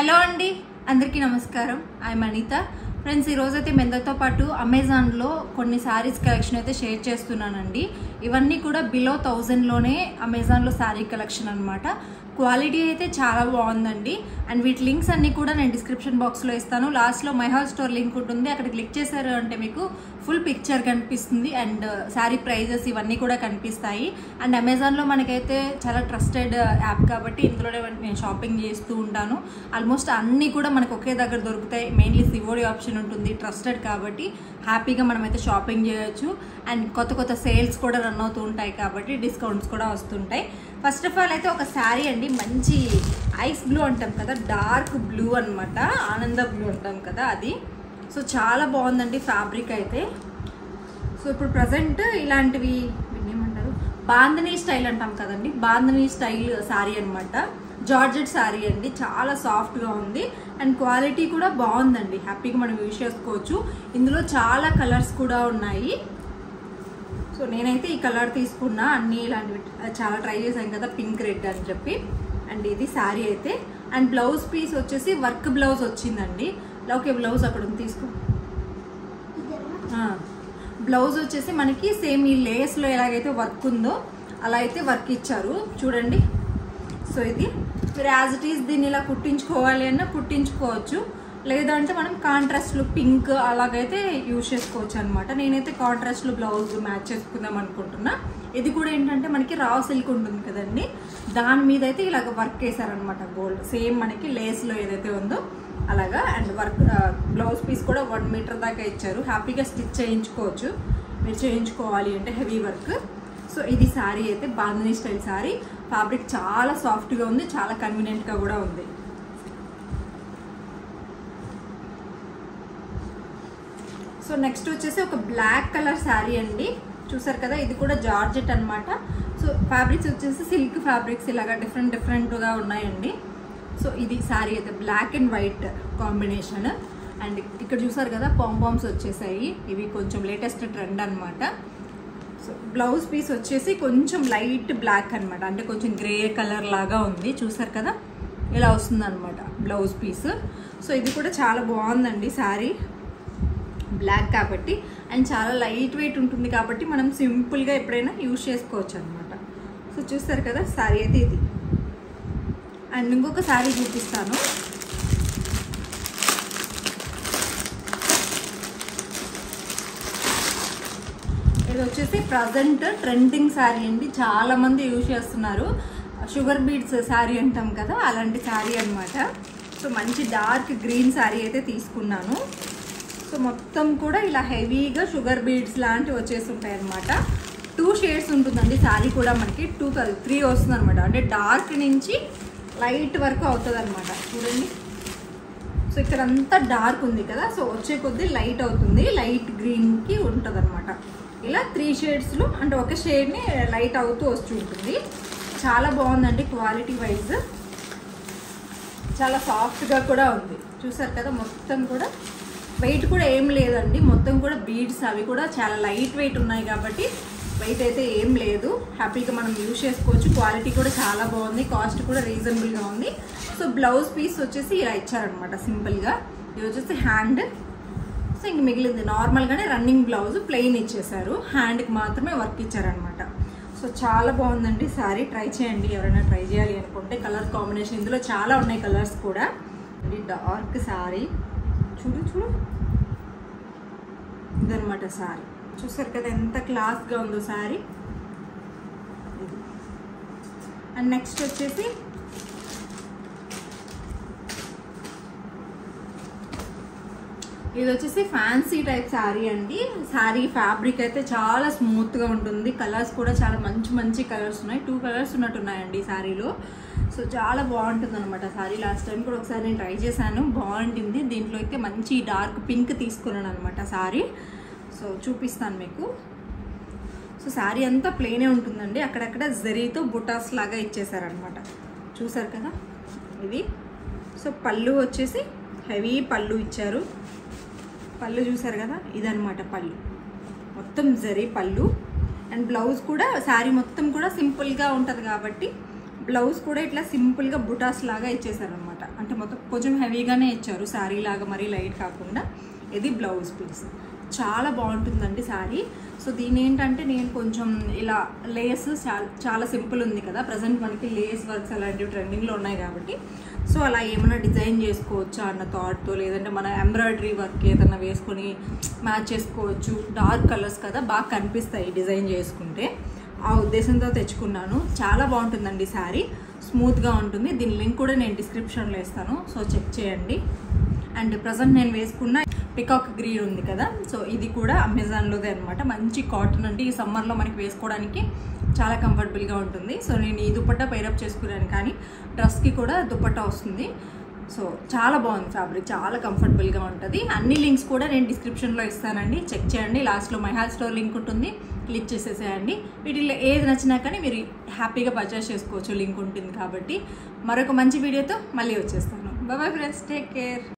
hello అండి అందరికీ నమస్కారం ఐ అనిత ఫ్రెండ్స్ ఈరోజు అయితే మెందతో పాటు అమెజాన్లో కొన్ని శారీస్ కలెక్షన్ అయితే షేర్ చేస్తున్నానండి ఇవన్నీ కూడా బిలో థౌజండ్లోనే అమెజాన్లో శారీ కలెక్షన్ అనమాట క్వాలిటీ అయితే చాలా బాగుందండి అండ్ వీటి లింక్స్ అన్ని కూడా నేను డిస్క్రిప్షన్ బాక్స్లో ఇస్తాను లాస్ట్లో మై హౌస్ స్టోర్ లింక్ ఉంటుంది అక్కడ క్లిక్ చేశారు అంటే మీకు ఫుల్ పిక్చర్ కనిపిస్తుంది అండ్ శారీ ప్రైజెస్ ఇవన్నీ కూడా కనిపిస్తాయి అండ్ అమెజాన్లో మనకైతే చాలా ట్రస్టెడ్ యాప్ కాబట్టి ఇందులోనే నేను షాపింగ్ చేస్తూ ఉంటాను ఆల్మోస్ట్ అన్నీ కూడా మనకు ఒకే దగ్గర దొరుకుతాయి మెయిన్లీ సివోడి ఆప్షన్ ఉంటుంది ట్రస్టెడ్ కాబట్టి హ్యాపీగా మనమైతే షాపింగ్ చేయొచ్చు అండ్ కొత్త కొత్త సేల్స్ కూడా రన్ అవుతూ ఉంటాయి కాబట్టి డిస్కౌంట్స్ కూడా వస్తుంటాయి ఫస్ట్ ఆఫ్ ఆల్ అయితే ఒక శారీ అండి మంచి ఐస్ బ్లూ అంటాం కదా డార్క్ బ్లూ అనమాట ఆనంద బ్లూ అంటాం కదా అది సో చాలా బాగుందండి ఫ్యాబ్రిక్ అయితే సో ఇప్పుడు ప్రజెంట్ ఇలాంటివి వీటిని ఏమంటారు బాంధనీ స్టైల్ అంటాం కదండి బాంధనీ స్టైల్ శారీ అనమాట జార్జెట్ శారీ అండి చాలా సాఫ్ట్గా ఉంది అండ్ క్వాలిటీ కూడా బాగుందండి హ్యాపీగా మనం యూజ్ చేసుకోవచ్చు ఇందులో చాలా కలర్స్ కూడా ఉన్నాయి సో నేనైతే ఈ కలర్ తీసుకున్నా అన్ని ఇలాంటివి చాలా ట్రై చేశాను కదా పింక్ రెడ్ అని చెప్పి అండ్ ఇది శారీ అయితే అండ్ బ్లౌజ్ పీస్ వచ్చేసి వర్క్ బ్లౌజ్ వచ్చిందండి ఓకే బ్లౌజ్ అక్కడ ఉంది తీసుకో బ్లౌజ్ వచ్చేసి మనకి సేమ్ ఈ లేస్లో ఎలాగైతే వర్క్ ఉందో అలా అయితే వర్క్ ఇచ్చారు చూడండి సో ఇది మీరు యాజ్ ఇట్ ఈస్ దీన్ని ఇలా కుట్టించుకోవాలి అన్నా కుట్టించుకోవచ్చు లేదంటే మనం కాంట్రాస్ట్లు పింక్ అలాగైతే యూజ్ చేసుకోవచ్చు అనమాట నేనైతే కాంట్రాస్ట్లు బ్లౌజ్ మ్యాచ్ చేసుకుందాం అనుకుంటున్నా ఇది కూడా ఏంటంటే మనకి రా సిల్క్ ఉంటుంది కదండి దాని మీద అయితే ఇలాగ వర్క్ వేసారనమాట గోల్డ్ సేమ్ మనకి లేస్లో ఏదైతే ఉందో అలాగా అండ్ వర్క్ బ్లౌజ్ పీస్ కూడా వన్ మీటర్ దాకా ఇచ్చారు హ్యాపీగా స్టిచ్ చేయించుకోవచ్చు మీరు చేయించుకోవాలి అంటే హెవీ వర్క్ సో ఇది శారీ అయితే బాంధనీ స్టైల్ శారీ ఫ్యాబ్రిక్ చాలా సాఫ్ట్గా ఉంది చాలా కన్వీనియంట్గా కూడా ఉంది సో నెక్స్ట్ వచ్చేసి ఒక బ్లాక్ కలర్ శారీ అండి చూసారు కదా ఇది కూడా జార్జెట్ అనమాట సో ఫ్యాబ్రిక్స్ వచ్చేసి సిల్క్ ఫ్యాబ్రిక్స్ ఇలాగా డిఫరెంట్ డిఫరెంట్గా ఉన్నాయండి సో ఇది శారీ అయితే black and white combination and ఇక్కడ చూసారు కదా పాంపామ్స్ వచ్చేసాయి ఇవి కొంచెం లేటెస్ట్ ట్రెండ్ అనమాట సో బ్లౌజ్ పీస్ వచ్చేసి కొంచెం లైట్ బ్లాక్ అనమాట అంటే కొంచెం గ్రే కలర్ లాగా ఉంది చూసారు కదా ఇలా వస్తుంది అనమాట బ్లౌజ్ పీస్ సో ఇది కూడా చాలా బాగుందండి శారీ బ్లాక్ కాబట్టి అండ్ చాలా లైట్ వెయిట్ ఉంటుంది కాబట్టి మనం సింపుల్గా ఎప్పుడైనా యూజ్ చేసుకోవచ్చు అనమాట సో చూస్తారు కదా శారీ అయితే ఇది అండ్ ఇంకొక శారీ చూపిస్తాను ఇది వచ్చేసి ప్రజెంట్ ట్రెండింగ్ శారీ అండి చాలా మంది యూజ్ చేస్తున్నారు షుగర్ బీడ్స్ శారీ అంటాం కదా అలాంటి శారీ అనమాట సో మంచి డార్క్ గ్రీన్ శారీ అయితే తీసుకున్నాను సో మొత్తం కూడా ఇలా హెవీగా షుగర్ బీడ్స్ లాంటివి వచ్చేసి ఉంటాయి అనమాట టూ షేడ్స్ ఉంటుందండి శారీ కూడా మనకి టూ కాదు త్రీ వస్తుంది అనమాట అంటే డార్క్ నుంచి లైట్ వరకు అవుతుంది అనమాట చూడండి సో ఇక్కడ అంతా డార్క్ ఉంది కదా సో వచ్చే కొద్దీ లైట్ అవుతుంది లైట్ గ్రీన్కి ఉంటుంది అనమాట ఇలా త్రీ షేడ్స్లో అంటే ఒక షేడ్ని లైట్ అవుతూ వస్తూ ఉంటుంది చాలా బాగుందండి క్వాలిటీ వైజ్ చాలా సాఫ్ట్గా కూడా ఉంది చూసారు కదా మొత్తం కూడా వెయిట్ కూడా ఏం లేదండి మొత్తం కూడా బీడ్స్ అవి కూడా చాలా లైట్ వెయిట్ ఉన్నాయి కాబట్టి వెయిట్ అయితే ఏం లేదు హ్యాపీగా మనం యూజ్ చేసుకోవచ్చు క్వాలిటీ కూడా చాలా బాగుంది కాస్ట్ కూడా రీజనబుల్గా ఉంది సో బ్లౌజ్ పీస్ వచ్చేసి ఇలా ఇచ్చారనమాట సింపుల్గా ఇది వచ్చేసి హ్యాండ్ సో ఇంక మిగిలింది నార్మల్గానే రన్నింగ్ బ్లౌజ్ ప్లెయిన్ ఇచ్చేసారు హ్యాండ్కి మాత్రమే వర్క్ ఇచ్చారనమాట సో చాలా బాగుందండి శారీ ట్రై చేయండి ఎవరైనా ట్రై చేయాలి అనుకుంటే కలర్ కాంబినేషన్ ఇందులో చాలా ఉన్నాయి కలర్స్ కూడా ఇది డార్క్ శారీ చూడు చూడు ఇదనమాట శారీ చూసారు కదా ఎంత క్లాస్గా ఉందో శారీ అండ్ నెక్స్ట్ వచ్చేసి ఇది వచ్చేసి ఫ్యాన్సీ టైప్ శారీ అండి శారీ ఫ్యాబ్రిక్ అయితే చాలా స్మూత్గా ఉంటుంది కలర్స్ కూడా చాలా మంచి మంచి కలర్స్ ఉన్నాయి టూ కలర్స్ ఉన్నట్టున్నాయండి ఈ శారీలో సో చాలా బాగుంటుంది అనమాట శారీ లాస్ట్ టైం కూడా ఒకసారి నేను ట్రై చేశాను బాగుంటుంది దీంట్లో అయితే మంచి డార్క్ పింక్ తీసుకున్నాను అనమాట శారీ సో చూపిస్తాను మీకు సో శారీ అంతా ప్లెయినే ఉంటుందండి అక్కడక్కడ జరీతో బుటాస్ లాగా ఇచ్చేసారనమాట చూసారు కదా ఇది సో పళ్ళు వచ్చేసి హెవీ పళ్ళు ఇచ్చారు పళ్ళు చూసారు కదా ఇదనమాట పళ్ళు మొత్తం జరీ పళ్ళు అండ్ బ్లౌజ్ కూడా శారీ మొత్తం కూడా సింపుల్గా ఉంటుంది కాబట్టి బ్లౌజ్ కూడా ఇట్లా సింపుల్గా బుటాస్ లాగా ఇచ్చేసారనమాట అంటే మొత్తం కొంచెం హెవీగానే ఇచ్చారు శారీ లాగా మరీ లైట్ కాకుండా ఇది బ్లౌజ్ పీస్ చాలా బాగుంటుందండి శారీ సో దీని ఏంటంటే నేను కొంచెం ఇలా లేస్ చాలా చాలా సింపుల్ ఉంది కదా ప్రజెంట్ మనకి లేస్ వర్క్స్ అలాంటివి ట్రెండింగ్లో ఉన్నాయి కాబట్టి సో అలా ఏమైనా డిజైన్ చేసుకోవచ్చా అన్న థాట్తో లేదంటే మన ఎంబ్రాయిడరీ వర్క్ ఏదైనా వేసుకొని మ్యాచ్ చేసుకోవచ్చు డార్క్ కలర్స్ కదా బాగా కనిపిస్తాయి డిజైన్ చేసుకుంటే ఆ ఉద్దేశంతో తెచ్చుకున్నాను చాలా బాగుంటుందండి శారీ స్మూత్గా ఉంటుంది దీని లింక్ కూడా నేను డిస్క్రిప్షన్లో ఇస్తాను సో చెక్ చేయండి అండ్ ప్రజెంట్ నేను వేసుకున్న పికాక్ గ్రీన్ ఉంది కదా సో ఇది కూడా అమెజాన్లోదే అనమాట మంచి కాటన్ అంటే ఈ సమ్మర్లో మనకి వేసుకోవడానికి చాలా కంఫర్టబుల్గా ఉంటుంది సో నేను ఈ దుపట్టా పైరప్ చేసుకున్నాను కానీ డ్రెస్కి కూడా దుపట్టా వస్తుంది సో చాలా బాగుంది ఫ్యాబ్రిక్ చాలా కంఫర్టబుల్గా ఉంటుంది అన్ని లింక్స్ కూడా నేను డిస్క్రిప్షన్లో ఇస్తానండి చెక్ చేయండి లాస్ట్లో మైహాల్ స్టోర్ లింక్ ఉంటుంది క్లిక్ చేసేసేయండి వీటిలో ఏది నచ్చినా కానీ మీరు హ్యాపీగా పర్చేస్ చేసుకోవచ్చు లింక్ ఉంటుంది కాబట్టి మరొక మంచి వీడియోతో మళ్ళీ వచ్చేస్తాను బాయ్ ఫ్రెండ్స్ టేక్ కేర్